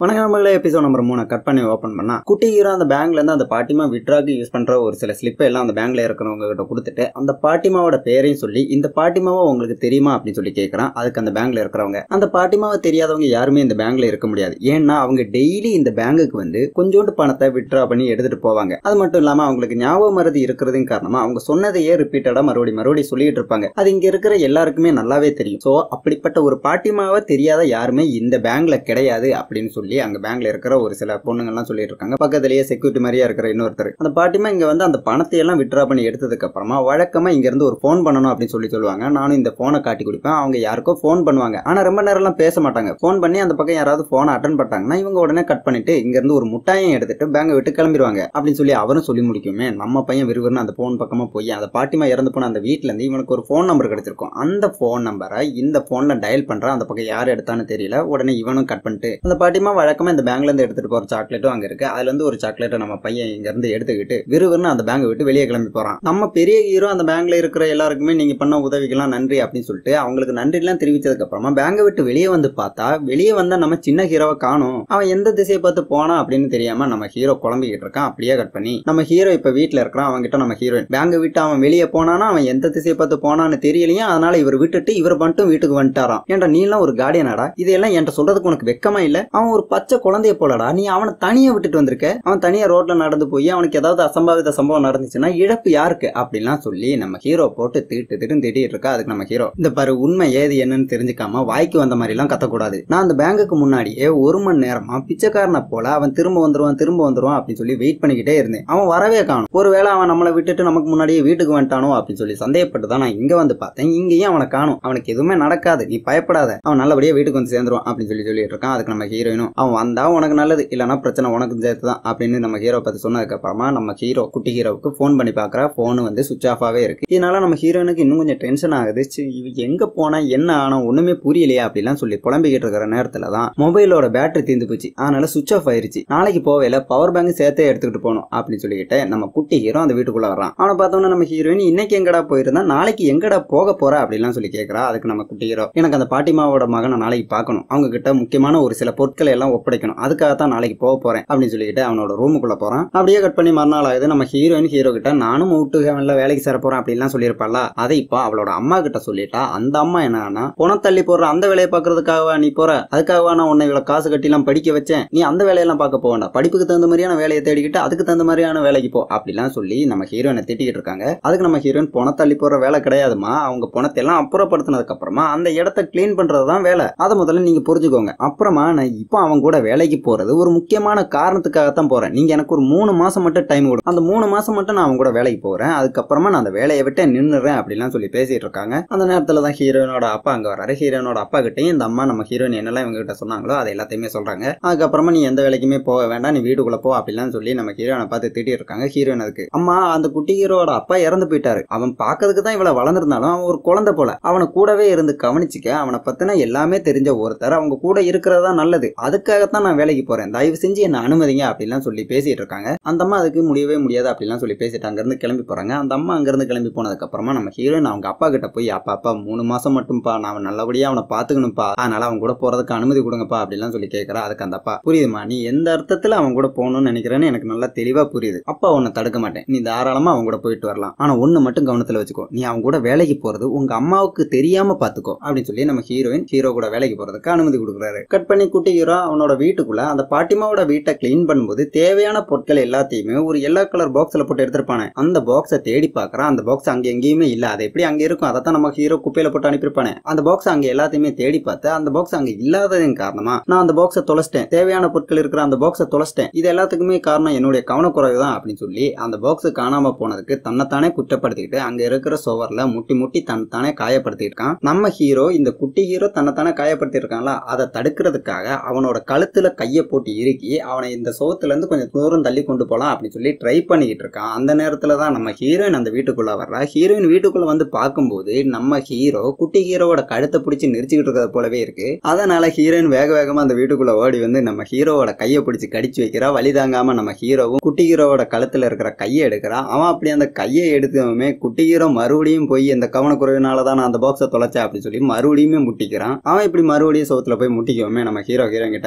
வணக்கம் நம்மளே episode number மூணு கட் பண்ணி ஓப்பன் பண்ணா குட்டி ஹீரோ அந்த பேங்க்ல இருந்து அந்த பாட்டிமா விட்ராக்கு யூஸ் பண்ற ஒரு சில ஸ்லிப்பை எல்லாம் அந்த பேங்க்ல இருக்கிறவங்க கிட்ட கொடுத்துட்டு அந்த பாட்டிமாவோட பேரையும் சொல்லி இந்த பாட்டிமாவை உங்களுக்கு தெரியுமா அப்படின்னு சொல்லி கேட்கறான் அதுக்கு அந்த பேங்க்ல இருக்கிறவங்க அந்த பாட்டிமாவை தெரியாதவங்க யாருமே இந்த பேங்க்ல இருக்க முடியாது ஏன்னா அவங்க டெய்லி இந்த பேங்குக்கு வந்து கொஞ்சோண்டு பணத்தை விட்ரா பண்ணி எடுத்துட்டு போவாங்க அது மட்டும் இல்லாம அவங்களுக்கு ஞாபக மருதி இருக்கிறதும் காரணமா அவங்க சொன்னதையே ரிப்பீட்டடா மறுபடியும் மறுபடியும் சொல்லிட்டு இருப்பாங்க அது இங்க இருக்கிற எல்லாருக்குமே நல்லாவே தெரியும் சோ அப்படிப்பட்ட ஒரு பாட்டிமாவை தெரியாத யாருமே இந்த பேங்க்ல கிடையாது அப்படின்னு சொல்லி அங்க பேங்க்ல இருக்கிற ஒரு சில பொண்ணுங்கள்லாம் சொல்லிட்டு இருக்காங்க பக்கத்துலயே செக்யூரிட்டி மாதிரியா இருக்கிற இன்னொருத்தர் அந்த பாட்டிமா இங்க வந்து அந்த பணத்தை எல்லாம் விட்ரா பண்ணி எடுத்ததுக்கு அப்புறமா வழக்கமா இங்க இருந்து ஒரு ஃபோன் பண்ணணும் அப்படின்னு சொல்லி சொல்லுவாங்க நானும் இந்த போனை காட்டி கொடுப்பேன் அவங்க யாருக்கோ ஃபோன் பண்ணுவாங்க ஆனா ரொம்ப நேரம் எல்லாம் பேச மாட்டாங்க ஃபோன் பண்ணி அந்த பக்கம் யாராவது போனை அட்டன் பண்ணாங்கன்னா இவங்க உடனே கட் பண்ணிட்டு இங்க இருந்து ஒரு முட்டாயம் எடுத்துட்டு பேங்கை விட்டு கிளம்பிடுவாங்க அப்படின்னு சொல்லி அவரும் சொல்லி முடிக்குமே நம்ம பையன் விறுவிறுன்னு அந்த போன் பக்கமா போய் அந்த பாட்டிமா இறந்து போன அந்த வீட்ல இருந்து இவனுக்கு ஒரு ஃபோன் நம்பர் கிடைச்சிருக்கும் அந்த ஃபோன் நம்பரை இந்த போன்ல டயல் பண்றான் அந்த பக்கம் யார் எடுத்தான்னு தெரியல உடனே இவனும் கட் பண்ணிட்டு அந்த பாட்டிமா வழக்கமா இந்த பேங்க்ல இருந்து எடுத்துட்டு போற சாக்லேட்டும் அங்க இருக்கு அதுல இருந்து ஒரு சாக்லேட்டை நம்ம பையன் இங்க இருந்து எடுத்துக்கிட்டு விறுவிறுன்னு அந்த பேங்கை விட்டு வெளியே கிளம்பி போறான் நம்ம பெரிய ஹீரோ அந்த பேங்க்ல இருக்கிற எல்லாருக்குமே நீங்க பண்ண உதவிக்கெல்லாம் நன்றி அப்படின்னு சொல்லிட்டு அவங்களுக்கு நன்றி எல்லாம் தெரிவிச்சதுக்கு அப்புறமா பேங்கை விட்டு வெளியே வந்து பார்த்தா வெளியே வந்தா நம்ம சின்ன ஹீரோவை காணும் அவன் எந்த திசையை பார்த்து போனா அப்படின்னு தெரியாம நம்ம ஹீரோ குழம்பிக்கிட்டு இருக்கான் அப்படியே கட் பண்ணி நம்ம ஹீரோ இப்ப வீட்டுல இருக்கிறான் அவன் கிட்ட நம்ம ஹீரோயின் பேங்கை விட்டு அவன் வெளியே போனானா அவன் எந்த திசையை பார்த்து போனான்னு தெரியலையா அதனால இவர் விட்டுட்டு இவர் மட்டும் வீட்டுக்கு வந்துட்டாராம் ஏன்டா நீ எல்லாம் ஒரு கார்டியனாடா இதெல்லாம் என்கிட்ட சொல்றதுக்கு உனக்கு வெக்கமா இல்ல அவன் ஒரு பச்சை குழந்தைய போலடா நீ அவனை தனியா விட்டுட்டு வந்திருக்க அவன் தனியா ரோட்ல நடந்து போய் அவனுக்கு ஏதாவது அசம்பாவித சம்பவம் நடந்துச்சுன்னா இழப்பு யாருக்கு அப்படிலாம் சொல்லி நம்ம ஹீரோ போட்டு திட்டு திட்டு திட்டிட்டு இருக்கா அதுக்கு நம்ம ஹீரோ இந்த பாரு உண்மை ஏது என்னன்னு தெரிஞ்சுக்காம வாய்க்கு வந்த மாதிரி எல்லாம் கத்தக்கூடாது நான் அந்த பேங்குக்கு முன்னாடியே ஒரு மணி நேரமா பிச்சைக்காரனை போல அவன் திரும்ப வந்துருவான் திரும்ப வந்துருவான் அப்படின்னு சொல்லி வெயிட் பண்ணிக்கிட்டே இருந்தேன் அவன் வரவே காணும் ஒருவேளை அவன் நம்மளை விட்டுட்டு நமக்கு முன்னாடியே வீட்டுக்கு வந்துட்டானோ அப்படின்னு சொல்லி சந்தேகப்பட்டு தான் நான் இங்க வந்து பார்த்தேன் இங்கேயும் அவனை காணும் அவனுக்கு எதுவுமே நடக்காது நீ பயப்படாத அவன் நல்லபடியா வீட்டுக்கு வந்து சேர்ந்துருவான் அப்படின்னு சொல்லி சொல்லிட்டு இருக்கான் அதுக்கு நம்ம ஹீரோயினும் அவன் வந்தா உனக்கு நல்லது இல்லைன்னா பிரச்சனை உனக்கு சேர்த்து தான் அப்படின்னு நம்ம ஹீரோ பத்தி சொன்னதுக்கு அப்புறமா நம்ம ஹீரோ குட்டி ஹீரோவுக்கு ஃபோன் பண்ணி பார்க்கற ஃபோன் வந்து சுவிச் ஆஃபாவே இருக்கு இதனால நம்ம ஹீரோயினுக்கு இன்னும் கொஞ்சம் டென்ஷன் ஆகுது ச்சீ, இவ எங்க போனா என்ன ஆனா ஒண்ணுமே புரியலையா அப்படிலாம் சொல்லி புலம்பிக்கிட்டு இருக்கிற நேரத்துல தான் மொபைலோட பேட்டரி தீர்ந்து போச்சு அதனால சுவிச் ஆஃப் ஆயிருச்சு நாளைக்கு போவேல பவர் பேங்க் சேர்த்தே எடுத்துக்கிட்டு போகணும் அப்படின்னு சொல்லிக்கிட்டு நம்ம குட்டி ஹீரோ அந்த வீட்டுக்குள்ள வர்றான் அவனை பார்த்தோம்னா நம்ம ஹீரோயின் இன்னைக்கு எங்கடா போயிருந்தா நாளைக்கு எங்கடா போக போற அப்படிலாம் சொல்லி கேட்கறா அதுக்கு நம்ம குட்டி ஹீரோ எனக்கு அந்த பாட்டிமாவோட மகனை நாளைக்கு பார்க்கணும் அவங்க கிட்ட முக்கியமான ஒரு சில பொருட்களை எல்லாம் ஒப்படைக்கணும் அதுக்காக தான் நாளைக்கு போக போறேன் அப்படின்னு சொல்லிக்கிட்டு அவனோட ரூமுக்குள்ள போறான் அப்படியே கட் பண்ணி மறுநாள் ஆகுது நம்ம ஹீரோயின் ஹீரோ கிட்ட நானும் விட்டு ஹெவன்ல வேலைக்கு சேர போறேன் அப்படிலாம் சொல்லியிருப்பாள் அதை இப்போ அவளோட அம்மா கிட்ட சொல்லிட்டா அந்த அம்மா என்னன்னா பணம் தள்ளி போடுற அந்த வேலையை பாக்குறதுக்காகவா நீ போற அதுக்காகவா நான் உன்னை இவ்வளவு காசு கட்டி எல்லாம் படிக்க வச்சேன் நீ அந்த வேலையெல்லாம் பார்க்க போக வேண்டாம் படிப்புக்கு தகுந்த மாதிரியான வேலையை தேடிக்கிட்டு அதுக்கு தகுந்த மாதிரியான வேலைக்கு போ அப்படிலாம் சொல்லி நம்ம ஹீரோயினை திட்டிக்கிட்டு இருக்காங்க அதுக்கு நம்ம ஹீரோயின் பணம் தள்ளி போற வேலை கிடையாதுமா அவங்க பணத்தை எல்லாம் அப்புறப்படுத்தினதுக்கு அப்புறமா அந்த இடத்த கிளீன் பண்றது தான் வேலை அதை முதல்ல நீங்க புரிஞ்சுக்கோங்க அப்புறமா நான் இப்போ அவன் கூட வேலைக்கு போறது ஒரு முக்கியமான காரணத்துக்காகத்தான் போறேன் நீங்க எனக்கு ஒரு மூணு மாசம் மட்டும் டைம் கொடு அந்த மூணு மாசம் மட்டும் நான் அவன் கூட வேலைக்கு போறேன் அதுக்கப்புறமா நான் அந்த வேலையை விட்டு நின்னுறேன் அப்படிலாம் சொல்லி பேசிட்டு இருக்காங்க அந்த நேரத்துல தான் ஹீரோயினோட அப்பா அங்க வராரு ஹீரோயினோட அப்பா கிட்டயும் இந்த அம்மா நம்ம ஹீரோயின் என்னெல்லாம் இவங்க கிட்ட சொன்னாங்களோ அதை எல்லாத்தையுமே சொல்றாங்க அதுக்கப்புறமா நீ எந்த வேலைக்குமே போக வேண்டாம் நீ வீட்டுக்குள்ள போ அப்படிலாம் சொல்லி நம்ம ஹீரோயினை பார்த்து திட்டி இருக்காங்க ஹீரோயின் அதுக்கு அம்மா அந்த குட்டி ஹீரோட அப்பா இறந்து போயிட்டாரு அவன் பார்க்கறதுக்கு தான் இவ்வளவு வளர்ந்திருந்தாலும் அவன் ஒரு குழந்தை போல அவனை கூடவே இருந்து கவனிச்சுக்க அவனை பத்தின எல்லாமே தெரிஞ்ச ஒருத்தர் அவங்க கூட இருக்கிறதா நல்லது அதுக்காகத்தான் நான் வேலைக்கு போறேன் தயவு செஞ்சு என்ன அனுமதிங்க அப்படிலாம் சொல்லி பேசிட்டு இருக்காங்க அந்த அம்மா அதுக்கு முடியவே முடியாது அப்படிலாம் சொல்லி பேசிட்டு அங்கிருந்து கிளம்பி போறாங்க அந்த அம்மா அங்கிருந்து கிளம்பி போனதுக்கு அப்புறமா நம்ம ஹீரோயின் அவங்க அப்பா கிட்ட போய் அப்பா அப்பா மூணு மாசம் மட்டும்ப்பா நான் அவன் நல்லபடியா அவனை பாத்துக்கணும்ப்பா அதனால அவன் கூட போறதுக்கு அனுமதி கொடுங்கப்பா அப்படிலாம் சொல்லி கேட்கறா அதுக்கு அந்த அப்பா புரியுதுமா நீ எந்த அர்த்தத்துல அவன் கூட போகணும்னு நினைக்கிறேன்னு எனக்கு நல்லா தெளிவா புரியுது அப்பா உன்னை தடுக்க மாட்டேன் நீ தாராளமா அவன் கூட போயிட்டு வரலாம் ஆனா ஒண்ணு மட்டும் கவனத்துல வச்சுக்கோ நீ அவன் கூட வேலைக்கு போறது உங்க அம்மாவுக்கு தெரியாம பாத்துக்கோ அப்படின்னு சொல்லி நம்ம ஹீரோயின் ஹீரோ கூட வேலைக்கு போறதுக்கு அனுமதி கொடுக்குறாரு கட் பண்ணி குட்டி ஹீரோ அவனோட வீட்டுக்குள்ள அந்த பாட்டிமாவோட வீட்டை கிளீன் பண்ணும்போது தேவையான பொருட்கள் எல்லாத்தையுமே ஒரு எல்லோ கலர் பாக்ஸ்ல போட்டு எடுத்திருப்பானே அந்த பாக்ஸை தேடி பார்க்கறான் அந்த பாக்ஸ் அங்க எங்கேயுமே இல்ல அது எப்படி அங்க இருக்கும் அதை தான் நம்ம ஹீரோ குப்பையில போட்டு அனுப்பியிருப்பானே அந்த பாக்ஸ் அங்க எல்லாத்தையுமே தேடி பார்த்து அந்த பாக்ஸ் அங்க இல்லாததன் காரணமா நான் அந்த பாக்ஸை தொலைச்சிட்டேன் தேவையான பொருட்கள் இருக்கிற அந்த பாக்ஸை தொலைச்சிட்டேன் இது எல்லாத்துக்குமே காரணம் என்னுடைய கவனக்குறைவு தான் அப்படின்னு சொல்லி அந்த பாக்ஸ் காணாம போனதுக்கு தன்னைத்தானே குற்றப்படுத்திக்கிட்டு அங்க இருக்கிற சுவர்ல முட்டி முட்டி தன்னைத்தானே காயப்படுத்திட்டு இருக்கான் நம்ம ஹீரோ இந்த குட்டி ஹீரோ தன்னைத்தானே காயப்படுத்தி இருக்கான்ல அதை தடுக்கிறதுக்காக அவனோட கழுத்துல கையை போட்டு இறுக்கி அவனை இந்த சோத்துல இருந்து கொஞ்சம் தூரம் தள்ளி கொண்டு போலாம் அப்படின்னு சொல்லி ட்ரை பண்ணிக்கிட்டு இருக்கான் அந்த நேரத்துல தான் நம்ம ஹீரோயின் அந்த வீட்டுக்குள்ள வர்றா ஹீரோயின் வீட்டுக்குள்ள வந்து பார்க்கும்போது நம்ம ஹீரோ குட்டி ஹீரோவோட கழுத்தை பிடிச்சி நெரிச்சுக்கிட்டு இருக்கிறது போலவே இருக்கு அதனால ஹீரோயின் வேக வேகமா அந்த வீட்டுக்குள்ள ஓடி வந்து நம்ம ஹீரோவோட கையை பிடிச்சி கடிச்சு வைக்கிறா வழி தாங்காம நம்ம ஹீரோவும் குட்டி ஹீரோவோட கழுத்துல இருக்கிற கையை எடுக்கிறான் அவன் அப்படி அந்த கையை எடுத்தவமே குட்டி ஹீரோ மறுபடியும் போய் இந்த கவனக்குறைவினால தான் நான் அந்த பாக்ஸை தொலைச்சேன் அப்படின்னு சொல்லி மறுபடியுமே முட்டிக்கிறான் அவன் இப்படி மறுபடியும் சோத்துல போய் முட்டிக்கவுமே நம்ம ஹீரோ ஹீரோயின் கிட்ட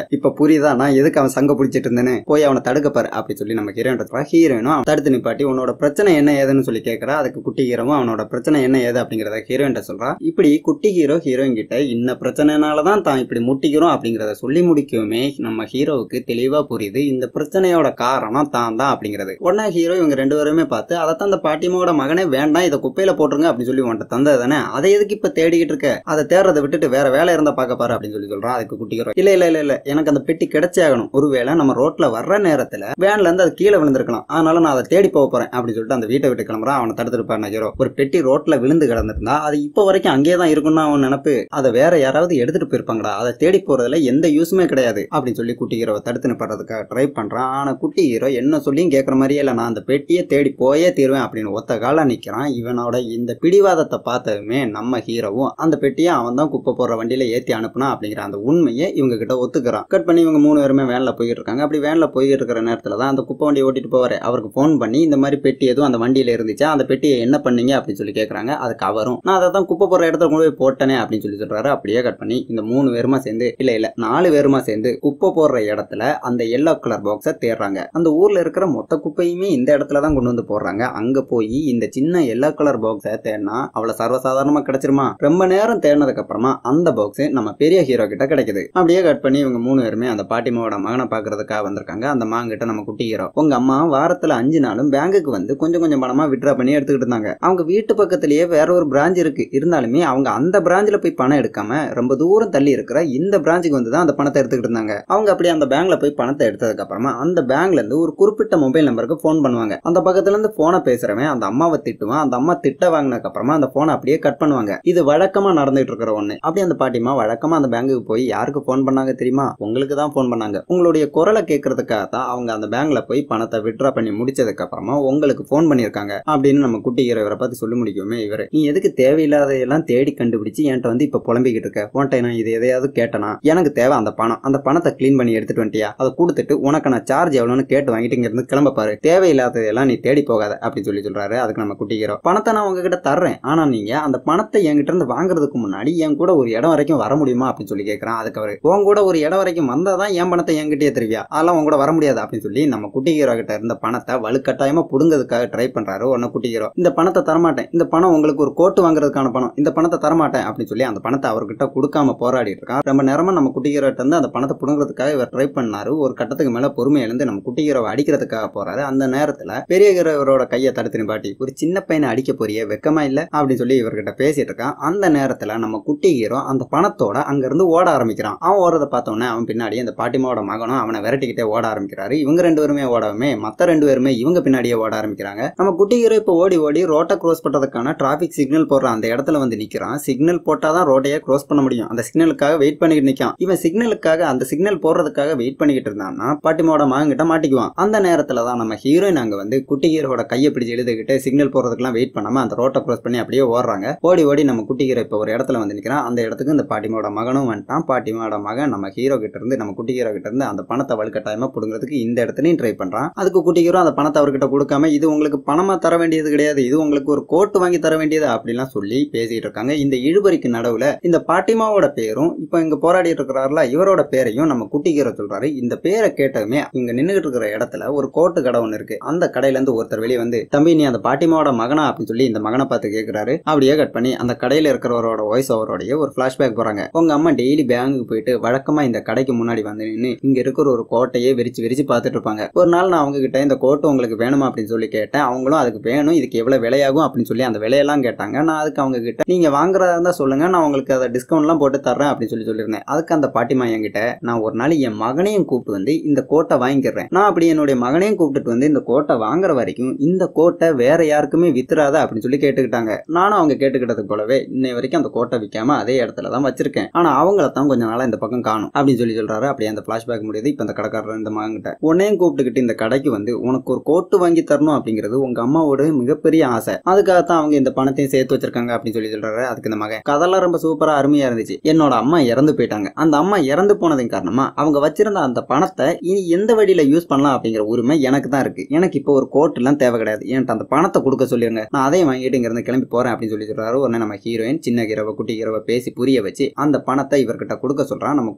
இப்ப புரியுதா நான் எதுக்கு அவன் சங்க பிடிச்சிட்டு இருந்தேன்னு போய் அவனை தடுக்க பாரு அப்படி சொல்லி நம்ம ஹீரோயின் ஹீரோயினும் அவன் தடுத்து நிப்பாட்டி உன்னோட பிரச்சனை என்ன ஏதுன்னு சொல்லி கேட்கறா அதுக்கு குட்டி ஹீரோவும் அவனோட பிரச்சனை என்ன ஏது அப்படிங்கறத ஹீரோயின் சொல்றா இப்படி குட்டி ஹீரோ ஹீரோயின் கிட்ட இன்ன பிரச்சனைனாலதான் தான் இப்படி முட்டிக்கிறோம் அப்படிங்கறத சொல்லி முடிக்கவுமே நம்ம ஹீரோவுக்கு தெளிவா புரியுது இந்த பிரச்சனையோட காரணம் தான் தான் அப்படிங்கிறது உடனே ஹீரோ இவங்க ரெண்டு பேருமே பார்த்து அதைத்தான் அந்த பாட்டிமாவோட மகனே வேண்டாம் இதை குப்பையில போட்டுருங்க அப்படின்னு சொல்லி உன்ட்ட தந்தது தானே அதை எதுக்கு இப்ப தேடிக்கிட்டு இருக்க அதை தேடுறதை விட்டுட்டு வேற வேலை இருந்தா பார்க்க பாரு அப்படின்னு சொல்லி சொல்றான் அதுக்கு குட்டி ஹீரோ இல்ல இல்ல இல்ல இல்ல எனக்கு அந்த பெட்டி கிடைச்சே ஆகணும் ஒருவேளை நம்ம ரோட்ல வர்ற நேரத்துல வேன்ல இருந்து அது கீழே விழுந்திருக்கலாம் அதனால நான் அதை தேடி போக போறேன் அப்படின்னு சொல்லிட்டு அந்த வீட்டை விட்டு கிளம்புறான் அவனை தடுத்துட்டு பாருங்க ஹீரோ ஒரு பெட்டி ரோட்ல விழுந்து கிடந்திருந்தா அது இப்ப வரைக்கும் அங்கேயே தான் இருக்கும்னு அவன் நினைப்பு அதை வேற யாராவது எடுத்துட்டு போயிருப்பாங்கடா அதை தேடி போறதுல எந்த யூஸுமே கிடையாது அப்படின்னு சொல்லி குட்டி ஹீரோவை தடுத்து நிப்பாடுறதுக்காக ட்ரை பண்றான் ஆனா குட்டி ஹீரோ என்ன சொல்லியும் கேட்கற மாதிரியே இல்ல நான் அந்த பெட்டியை தேடி போயே தீருவேன் அப்படின்னு ஒத்த கால நிக்கிறான் இவனோட இந்த பிடிவாதத்தை பார்த்ததுமே நம்ம ஹீரோவும் அந்த பெட்டியை அவன் தான் குப்பை போடுற வண்டியில ஏத்தி அனுப்புனா அப்படிங்கிற அந்த உண்மையை இவங்க கிட்ட ஒத்துக்கிறான் கட் பண்ணி இவங்க மூணு பேருமே வேன்ல போயிட்டு இருக்காங்க அப்படி வேன்ல போயிட்டு இருக்கிற நேரத்துல தான் அந்த குப்பை வண்டியை ஓட்டிட்டு போவாரு அவருக்கு ஃபோன் பண்ணி இந்த மாதிரி பெட்டி எதுவும் அந்த வண்டியில இருந்துச்சா அந்த பெட்டியை என்ன பண்ணீங்க அப்படின்னு சொல்லி கேக்குறாங்க அதுக்கு அவரும் நான் அதை தான் குப்பை போடுற இடத்துல கொண்டு போய் போட்டேனே அப்படின்னு சொல்லி சொல்றாரு அப்படியே கட் பண்ணி இந்த மூணு பேருமா சேர்ந்து இல்ல இல்ல நாலு பேருமா சேர்ந்து குப்பை போடுற இடத்துல அந்த எல்லோ கலர் பாக்ஸை தேடுறாங்க அந்த ஊர்ல இருக்கிற மொத்த குப்பையுமே இந்த இடத்துல தான் கொண்டு வந்து போடுறாங்க அங்க போய் இந்த சின்ன எல்லோ கலர் பாக்ஸை தேடினா அவ்வளவு சர்வசாதாரணமா கிடைச்சிருமா ரொம்ப நேரம் தேடினதுக்கு அப்புறமா அந்த பாக்ஸ் நம்ம பெரிய ஹீரோ கிட்ட கிடைக்குது அப்படியே கட் பண்ணி இவங்க மூணு பேருமே அந்த பாட்டிமாவோட மகனை பாக்குறதுக்காக வந்திருக்காங்க அந்த மாங்கிட்ட நம்ம குட்டி ஹீரோ உங்க அம்மா வாரத்துல அஞ்சு நாளும் பேங்குக்கு வந்து கொஞ்சம் கொஞ்சம் பணமா விட்ரா பண்ணி எடுத்துக்கிட்டு இருந்தாங்க அவங்க வீட்டு பக்கத்திலேயே வேற ஒரு பிரான்ச் இருக்கு இருந்தாலுமே அவங்க அந்த பிரான்ச்ல போய் பணம் எடுக்காம ரொம்ப தூரம் தள்ளி இருக்கிற இந்த பிரான்ச்சுக்கு வந்து தான் அந்த பணத்தை எடுத்துக்கிட்டு இருந்தாங்க அவங்க அப்படி அந்த பேங்க்ல போய் பணத்தை எடுத்ததுக்கு அப்புறமா அந்த பேங்க்ல இருந்து ஒரு குறிப்பிட்ட மொபைல் நம்பருக்கு ஃபோன் பண்ணுவாங்க அந்த பக்கத்துல இருந்து போனை பேசுறவன் அந்த அம்மாவை திட்டுவான் அந்த அம்மா திட்ட வாங்கினதுக்கு அப்புறமா அந்த போனை அப்படியே கட் பண்ணுவாங்க இது வழக்கமா நடந்துட்டு இருக்கிற ஒண்ணு அப்படி அந்த பாட்டிமா வழக்கமா அந்த பேங்குக்கு போய் யாருக்கு ஃபோன் பண்ணாங்க தெரியுமா உங்களுக்கு தான் ஃபோன் பண்ணாங்க உங்களுடைய குரலை கேட்கறதுக்காக தான் அவங்க அந்த பேங்க்ல போய் பணத்தை விட்ரா பண்ணி முடிச்சதுக்கு அப்புறமா உங்களுக்கு ஃபோன் பண்ணியிருக்காங்க அப்படின்னு நம்ம குட்டி இவரை பார்த்து சொல்லி முடிக்குமே இவரு நீ எதுக்கு தேவையில்லாதையெல்லாம் தேடி கண்டுபிடிச்சு என்கிட்ட வந்து இப்ப புலம்பிக்கிட்டு இருக்க உன்கிட்ட நான் இது எதையாவது கேட்டனா எனக்கு தேவை அந்த பணம் அந்த பணத்தை க்ளீன் பண்ணி எடுத்துட்டு வந்துட்டியா அதை கொடுத்துட்டு உனக்கு நான் சார்ஜ் எவ்வளோன்னு கேட்டு வாங்கிட்டு இங்க இருந்து கிளம்ப பாரு தேவையில்லாததெல்லாம் நீ தேடி போகாத அப்படின்னு சொல்லி சொல்றாரு அதுக்கு நம்ம குட்டிக்கிறோம் பணத்தை நான் உங்ககிட்ட தர்றேன் ஆனா நீங்க அந்த பணத்தை என்கிட்ட இருந்து வாங்குறதுக்கு முன்னாடி என் கூட ஒரு இடம் வரைக்கும் வர முடியுமா அப்படின்னு சொல்லி கேட்கறான் அதுக்கு அவரு உன் கூட ஒரு இடம் வரைக்கும் வந்தாதான் என் பணத்தை என்கிட்டயே தருவியா அதெல்லாம் உன் கூட வர முடியாது அப்படின்னு சொல்லி நம்ம குட்டி ஹீரோ கிட்ட இருந்த பணத்தை வலுக்கட்டாயமா புடுங்கிறதுக்காக ட்ரை பண்றாரு உன்ன குட்டி ஹீரோ இந்த பணத்தை தரமாட்டேன் இந்த பணம் உங்களுக்கு ஒரு கோட்டு வாங்குறதுக்கான பணம் இந்த பணத்தை தரமாட்டேன் அப்படின்னு சொல்லி அந்த பணத்தை அவர்கிட்ட கொடுக்காம போராடிட்டு இருக்கான் ரொம்ப நேரமா நம்ம குட்டி ஹீரோ கிட்ட இருந்து அந்த பணத்தை புடுங்கிறதுக்காக இவர் ட்ரை பண்ணாரு ஒரு கட்டத்துக்கு மேல பொறுமை இழந்து நம்ம குட்டி ஹீரோவை அடிக்கிறதுக்காக போறாரு அந்த நேரத்துல பெரிய ஹீரோவரோட கையை தடுத்து நிப்பாட்டி ஒரு சின்ன பையனை அடிக்க போறிய வெக்கமா இல்ல அப்படின்னு சொல்லி இவர்கிட்ட பேசிட்டு இருக்கான் அந்த நேரத்துல நம்ம குட்டி ஹீரோ அந்த பணத்தோட அங்க இருந்து ஓட ஆரம்பிக்கிறான் அவன் ஓடுறத பார்த்தோன்னே அவன் பின்னாடி அந்த பாட்டிமாவோட மகனும் அவனை விரட்டிக்கிட்டே ஓட ஆரம்பிக்கிறாரு இவங்க ரெண்டு பேருமே ஓடவுமே மத்த ரெண்டு பேருமே இவங்க பின்னாடியே ஓட ஆரம்பிக்கிறாங்க நம்ம குட்டி ஹீரோ இப்போ ஓடி ஓடி ரோட்டை க்ரோஸ் பண்றதுக்கான டிராபிக் சிக்னல் போடுற அந்த இடத்துல வந்து நிக்கிறான் சிக்னல் போட்டாதான் ரோட்டையே க்ரோஸ் பண்ண முடியும் அந்த சிக்னலுக்காக வெயிட் பண்ணிட்டு நிக்கான் இவன் சிக்னலுக்காக அந்த சிக்னல் போடுறதுக்காக வெயிட் பண்ணிக்கிட்டு இருந்தான்னா பாட்டிமாவோட மகன் கிட்ட மாட்டிக்குவான் அந்த நேரத்துல தான் நம்ம ஹீரோயின் அங்க வந்து குட்டி ஹீரோட கையை பிடிச்சு எழுதுகிட்டு சிக்னல் போடுறதுக்குலாம் வெயிட் பண்ணாம அந்த ரோட்டை க்ரோஸ் பண்ணி அப்படியே ஓடுறாங்க ஓடி ஓடி நம்ம குட்டி ஹீரோ இப்போ ஒரு இடத்துல வந்து நிக்கிறான் அந்த இடத்துக்கு இந்த பாட்டிமாவோட மகனும் வந்துட்டான் பாட்டிமாவோட மகன் நம்ம ஹீரோ கிட்ட இருந்து நம்ம குட்டி ஹீரோ கிட்ட இருந்து அந்த பணத்தை வலுக்கட்டாயமா புடுங்கிறதுக்கு இந்த இடத்துலயும் ட்ரை பண்றான் அதுக்கு குட்டி ஹீரோ அந்த பணத்தை அவர்கிட்ட கொடுக்காம இது உங்களுக்கு பணமா தர வேண்டியது கிடையாது இது உங்களுக்கு ஒரு கோட்டு வாங்கி தர வேண்டியது அப்படிலாம் சொல்லி பேசிட்டு இருக்காங்க இந்த இழுபறிக்கு நடுவுல இந்த பாட்டிமாவோட பேரும் இப்போ இங்க போராடிட்டு இருக்கிறாருல இவரோட பேரையும் நம்ம குட்டி ஹீரோ சொல்றாரு இந்த பேரை கேட்டதுமே இங்க நின்னுகிட்டு இருக்கிற இடத்துல ஒரு கோட்டு கடை ஒன்று இருக்கு அந்த கடையில இருந்து ஒருத்தர் வெளியே வந்து தம்பி நீ அந்த பாட்டிமாவோட மகனா அப்படின்னு சொல்லி இந்த மகனை பார்த்து கேட்கிறாரு அப்படியே கட் பண்ணி அந்த கடையில இருக்கிறவரோட வாய்ஸ் ஓவரோடைய ஒரு பிளாஷ்பேக் போறாங்க உங்க அம்மா டெய்லி பேங்குக்கு போயிட்டு வழக்கமா இந்த கடைக்கு முன்னாடி வந்து நின்று இங்க இருக்கிற ஒரு கோட்டையே விரிச்சு விரிச்சு பார்த்துட்டு இருப்பாங்க ஒரு நாள் நான் அவங்க கிட்ட இந்த கோட்டு உங்களுக்கு வேணுமா அப்படின்னு சொல்லி கேட்டேன் அவங்களும் அதுக்கு வேணும் இதுக்கு எவ்வளவு விலையாகும் அப்படின்னு சொல்லி அந்த விலையெல்லாம் கேட்டாங்க நான் அதுக்கு அவங்க கிட்ட நீங்க வாங்குறதா இருந்தா சொல்லுங்க நான் உங்களுக்கு அதை டிஸ்கவுண்ட்லாம் போட்டு தர்றேன் அப்படின்னு சொல்லி சொல்லியிருந்தேன் அதுக்கு அந்த பாட்டிமா என்கிட்ட நான் ஒரு நாள் என் மகனையும் கூப்பிட்டு வந்து இந்த கோட்டை வாங்கிக்கிறேன் நான் அப்படி என்னுடைய மகனையும் கூப்பிட்டுட்டு வந்து இந்த கோட்டை வாங்குற வரைக்கும் இந்த கோட்டை வேற யாருக்குமே வித்துறாத அப்படின்னு சொல்லி கேட்டுக்கிட்டாங்க நானும் அவங்க கேட்டுக்கிட்டது போலவே இன்னை வரைக்கும் அந்த கோட்டை விற்காம அதே இடத்துல தான் வச்சிருக்கேன் ஆனா அவங்கள தான் கொஞ்ச நாளா இந்த பக்கம் காணும் அப்படின்னு சொல்லி சொல்றாரு அப்படியே அந்த பிளாஷ்பேக் முடியுது இப்ப இந்த கடைக்காரர் இந்த மகன்கிட்ட உன்னையும் கூப்பிட்டுக்கிட்டு இந்த கடைக்கு வந்து உனக்கு ஒரு கோட்டு வாங்கி தரணும் அப்படிங்கிறது உங்க அம்மாவோட மிகப்பெரிய ஆசை அதுக்காகத்தான் அவங்க இந்த பணத்தையும் சேர்த்து வச்சிருக்காங்க அப்படின்னு சொல்லி சொல்றாரு அதுக்கு இந்த மகன் கதெல்லாம் ரொம்ப சூப்பரா அருமையா இருந்துச்சு என்னோட அம்மா இறந்து போயிட்டாங்க அந்த அம்மா இறந்து போனதின் காரணமா அவங்க வச்சிருந்த அந்த பணத்தை இனி எந்த வழியில யூஸ் பண்ணலாம் அப்படிங்கிற உரிமை எனக்கு தான் இருக்கு எனக்கு இப்போ ஒரு கோட் எல்லாம் தேவை கிடையாது என்கிட்ட அந்த பணத்தை கொடுக்க சொல்லிருங்க நான் அதையும் வாங்கிட்டு இங்க இருந்து கிளம்பி போறேன் அப்படின்னு சொல்லி சொல்றாரு உடனே நம்ம ஹீரோயின் சின்ன ஹீரோவை குட்டி ஹீரோவை பேசி புரிய வச்சு அந்த பணத்தை இவர்கிட்ட கொடுக்க சொல்றான் நம்ம குட்டி ஹீரோ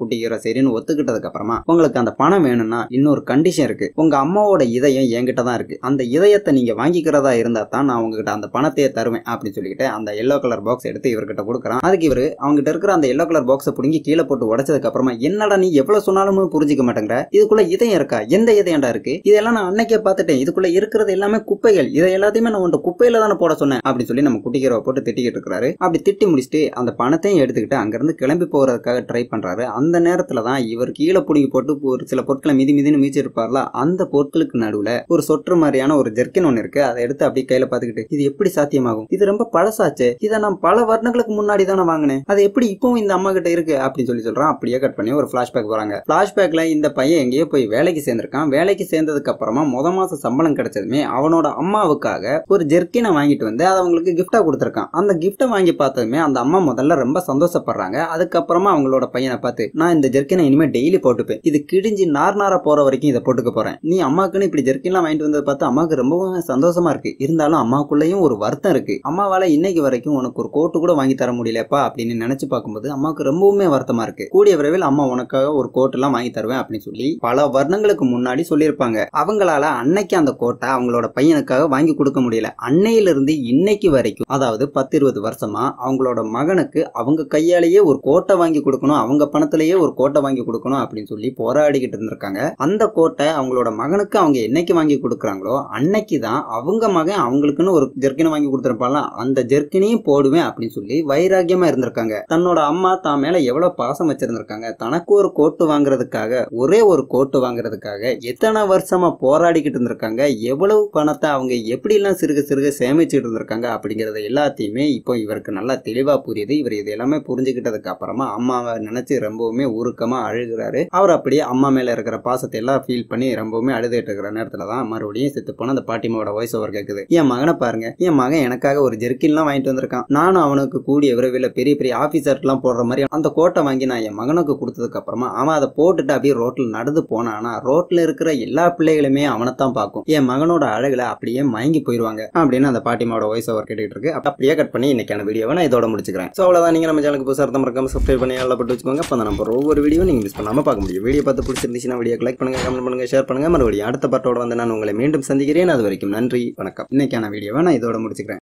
சரின்னு ஒத்துக்கிட்டதுக்கு அப்புறமா உங்களுக்கு அந்த பணம் வேணும்னா இன்னொரு கண்டிஷன் இருக்கு உங்க அம்மாவோட இதயம் என்கிட்ட தான் இருக்கு அந்த இதயத்தை நீங்க வாங்கிக்கிறதா இருந்தா தான் நான் உங்ககிட்ட அந்த பணத்தையே தருவேன் அப்படின்னு சொல்லிட்டு அந்த எல்லோ கலர் பாக்ஸ் எடுத்து இவர்கிட்ட கொடுக்குறான் அதுக்கு இவரு அவங்ககிட்ட இருக்கிற அந்த எல்லோ கலர் பாக்ஸை பிடுங்கி கீழே போட்டு உடைச்சதுக்கு அப்புறமா என்னடா நீ எவ்வளவு சொன்னாலும் புரிஞ்சுக்க மாட்டேங்கிற இதுக்குள்ள இதயம் இருக்கா எந்த இதயம்டா இருக்கு இதெல்லாம் நான் அன்னைக்கே பார்த்துட்டேன் இதுக்குள்ள இருக்கிறது எல்லாமே குப்பைகள் இதை எல்லாத்தையுமே நான் உன்ட்ட குப்பையில தானே போட சொன்னேன் அப்படின்னு சொல்லி நம்ம குட்டிக்கிறவ போட்டு திட்டிக்கிட்டு இருக்கிறாரு அப்படி திட்டி முடிச்சுட்டு அந்த பணத்தையும் எடுத்துக்கிட்டு அங்கிருந்து கிளம்பி போறதுக்காக ட்ரை பண்றாரு அந்த நேரத்துல தான் இவர் கீழே பிடிங்கி போட்டு ஒரு சில பொருட்களை மிதி மிதின்னு மீச்சிருப்பார்ல அந்த பொருட்களுக்கு நடுவுல ஒரு சொற்று மாதிரியான ஒரு ஜெர்க்கின் ஒன்று இருக்கு அதை எடுத்து அப்படியே கையில பாத்துக்கிட்டு இது எப்படி சாத்தியமாகும் இது ரொம்ப பழசாச்சு இதை நான் பல வருடங்களுக்கு முன்னாடி தானே வாங்கினேன் அது எப்படி இப்பவும் இந்த அம்மா கிட்ட இருக்கு அப்படின்னு சொல்லி சொல்றான் அப்படியே கட் பண்ணி ஒரு பிளாஷ்பேக் போறாங்க பிளாஷ்பேக்ல இந்த பையன் எங்கேயோ போய் வேலைக்கு சேர்ந்திருக்கான் வேலைக்கு சேர்ந்ததுக்கு அப்புறமா முத மாசம் சம்பளம் கிடைச்சதுமே அவனோட அம்மாவுக்காக ஒரு ஜெர்க்கினை வாங்கிட்டு வந்து அதை அவங்களுக்கு கிஃப்டா கொடுத்துருக்கான் அந்த கிஃப்ட்டை வாங்கி பார்த்ததுமே அந்த அம்மா முதல்ல ரொம்ப சந்தோஷப்படுறாங்க அதுக்கப்புறமா அவங்களோட பையனை பார்த்து நான் இந்த ஜெர்க்கினை இனிமே டெய்லி போட்டுப்பேன் இது கிழிஞ்சு நார் நாரா போற வரைக்கும் இதை போட்டுக்க போறேன் நீ அம்மாக்குன்னு இப்படி ஜெர்க்கின்லாம் வாங்கிட்டு வந்ததை பார்த்து அம்மாவுக்கு ரொம்பவும் சந்தோஷமா இருக்கு இருந்தாலும் அம்மாவுக்குள்ளேயும் ஒரு வருத்தம் இருக்கு அம்மாவால இன்னைக்கு வரைக்கும் உனக்கு ஒரு கோட்டு கூட வாங்கி தர முடியலப்பா அப்படின்னு நினைச்சு பார்க்கும்போது அம்மாவுக்கு ரொம்பவுமே வருத்தமா இருக்கு கூடிய விரைவில் அம்மா உனக்காக ஒரு கோட் எல்லாம் வாங்கி தருவேன் அப்படின்னு சொல்லி பல வருடங்களுக்கு முன்னாடி சொல்லியிருப்பாங்க அவங்களால அன்னைக்கு அந்த கோட்டை அவங்களோட பையனுக்காக வாங்கி கொடுக்க முடியல அன்னையில இருந்து இன்னைக்கு வரைக்கும் அதாவது பத்து இருபது வருஷமா அவங்களோட மகனுக்கு அவங்க கையாலேயே ஒரு கோட்டை வாங்கி கொடுக்கணும் அவங்க பணத்திலேயே ஒரு கோட்டை வாங்கி கொடுக்கணும் அப்படின்னு சொல்லி போராடிக்கிட்டு இருந்திருக்காங்க அந்த கோட்டை அவங்களோட மகனுக்கு அவங்க என்னைக்கு வாங்கி கொடுக்குறாங்களோ அன்னைக்கு தான் அவங்க மகன் அவங்களுக்குன்னு ஒரு ஜெர்க்கினை வாங்கி கொடுத்துருப்பாங்க அந்த ஜெர்க்கினையும் போடுவேன் அப்படின்னு சொல்லி வைராக்கியமா இருந்திருக்காங்க தன்னோட அம்மா தான் மேல எவ்வளவு பாசம் வச்சிருந்திருக்காங்க தனக்கு ஒரு கோட்டு வாங்குறதுக்காக ஒரே ஒரு கோட்டு வாங்குறதுக்காக எத்தனை வருஷமா போராடிக்கிட்டு இருந்திருக்காங்க எவ்வளவு பணத்தை அவங்க எப்படி எல்லாம் சிறுக சிறுக சேமிச்சுட்டு இருந்திருக்காங்க அப்படிங்கறது எல்லாத்தையுமே இப்போ இவருக்கு நல்லா தெளிவா புரியுது இவர் இது எல்லாமே புரிஞ்சுக்கிட்டதுக்கு அப்புறமா அம்மாவை நினைச்சு ரொம்பவுமே உருக்கமா அழுகிறாரு அவர் அப்படியே அம்மா மேல இருக்கிற பாசத்தை எல்லாம் ஃபீல் பண்ணி ரொம்பவுமே அழுதுட்டு இருக்கிற நேரத்துல தான் மறுபடியும் செத்து போன அந்த பாட்டிமாவோட வாய்ஸ் ஓவர் கேக்குது என் மகனை பாருங்க என் மகன் எனக்காக ஒரு ஜெர்க்கின்லாம் வாங்கிட்டு வந்திருக்கான் நானும் அவனுக்கு கூடிய விரைவில் பெரிய பெரிய ஆபீசர்லாம் போடுற மாதிரி அந்த கோட்டை வாங்கி நான் என் மகனுக்கு கொடுத்ததுக்கு அப்புறமா அவன் அதை போட்டுட்டு அப்படியே ரோட்ல நடந்து போனானா ரோட்ல இருக்கிற எல்லா பிள்ளைகளுமே அவனைத்தான் பார்க்கும் என் மகனோட அழகுல அப்படியே மயங்கி போயிருவாங்க அப்படின்னு அந்த பாட்டிமாவோட வாய்ஸ் ஓவர் கேட்டுட்டு இருக்கு அப்ப அப்படியே கட் பண்ணி இன்னைக்கான வீடியோவை நான் இதோட முடிச்சுக்கிறேன் ஸோ அவ்வளோதான் நீங்க நம்ம சேனலுக்கு புதுசாக இருந்த மறக்காம சப்ஸ்கிரைப் பண்ணி நல்லா போட்டு வச்சுக்கோங்க அப்போ நம்ம ஒவ்வொரு வீடியோ நீங்க மிஸ் பண்ணாம பார்க்க முடியும் வீடியோ பார்த்து பிடிச்சிருந்துச்சுன்னா வீடியோ லைக் பண்ணுங்க கமெண்ட் பண்ணுங்க ஷேர் பண்ணுங்க மறுபடியும் அடுத்த பாட்டோட வந்து நான் உங்களை மீண்டும் சந்திக்கிறேன் அது வரைக்கும் நன்றி வணக்கம் இன்னைக்கான வீடியோவை நான் இதோட முடிச்சுக்கிறேன்